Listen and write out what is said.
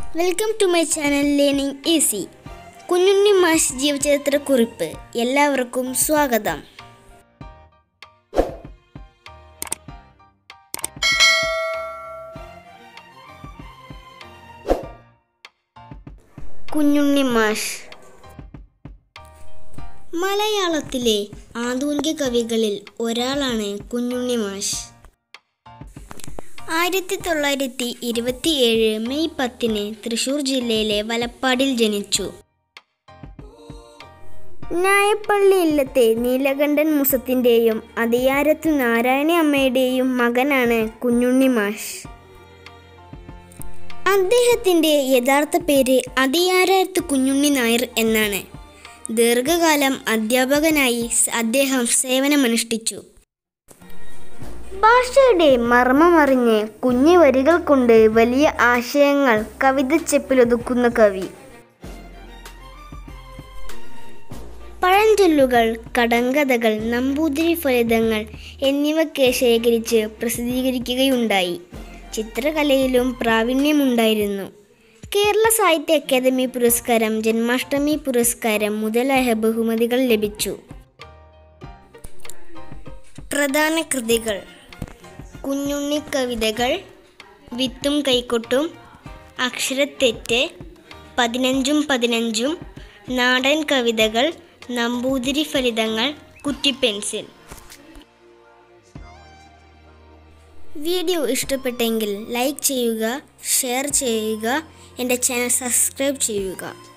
welcome to my channel learning easy Kunjunni മാഷ് ജീവചരിത്ര കുറിപ്പ് എല്ലാവർക്കും സ്വാഗതം കുഞ്ഞുണ്ണി മാഷ് മലയാളത്തിലെ ആധുനിക കവികളിൽ ഒരാളാണ് കുഞ്ഞുണ്ണി മാഷ് ആയിരത്തി തൊള്ളായിരത്തി ഇരുപത്തിയേഴ് മെയ് പത്തിന് തൃശൂർ ജില്ലയിലെ വലപ്പാടിൽ ജനിച്ചു നായപ്പള്ളി ഇല്ലത്തെ നീലകണ്ഠൻ മുസത്തിൻ്റെയും അതിയാരത്തു നാരായണ അമ്മയുടെയും മകനാണ് കുഞ്ഞുണ്ണി മാഷ് അദ്ദേഹത്തിൻ്റെ യഥാർത്ഥ പേര് അതിയാരത്ത് കുഞ്ഞുണ്ണി നായർ എന്നാണ് ദീർഘകാലം അധ്യാപകനായി സ് അദ്ദേഹം സേവനമനുഷ്ഠിച്ചു ഭാഷയുടെ മർമ്മമറിഞ്ഞ് കുഞ്ഞു വരികൾ കൊണ്ട് വലിയ ആശയങ്ങൾ കവിതച്ചെപ്പിലൊതുക്കുന്ന കവി പഴഞ്ചൊല്ലുകൾ കടങ്കഥകൾ നമ്പൂതിരി ഫലിതങ്ങൾ എന്നിവയൊക്കെ ശേഖരിച്ച് പ്രസിദ്ധീകരിക്കുകയുണ്ടായി ചിത്രകലയിലും പ്രാവീണ്യമുണ്ടായിരുന്നു കേരള സാഹിത്യ അക്കാദമി പുരസ്കാരം ജന്മാഷ്ടമി പുരസ്കാരം മുതലായ ബഹുമതികൾ ലഭിച്ചു പ്രധാന കൃതികൾ കുഞ്ഞുണ്ണി കവിതകൾ വിത്തും കൈക്കൊട്ടും അക്ഷരത്തെറ്റ് പതിനഞ്ചും പതിനഞ്ചും നാടൻ കവിതകൾ നമ്പൂതിരി ഫലിതങ്ങൾ കുറ്റിപ്പെൻസിൽ വീഡിയോ ഇഷ്ടപ്പെട്ടെങ്കിൽ ലൈക്ക് ചെയ്യുക ഷെയർ ചെയ്യുക എൻ്റെ ചാനൽ സബ്സ്ക്രൈബ് ചെയ്യുക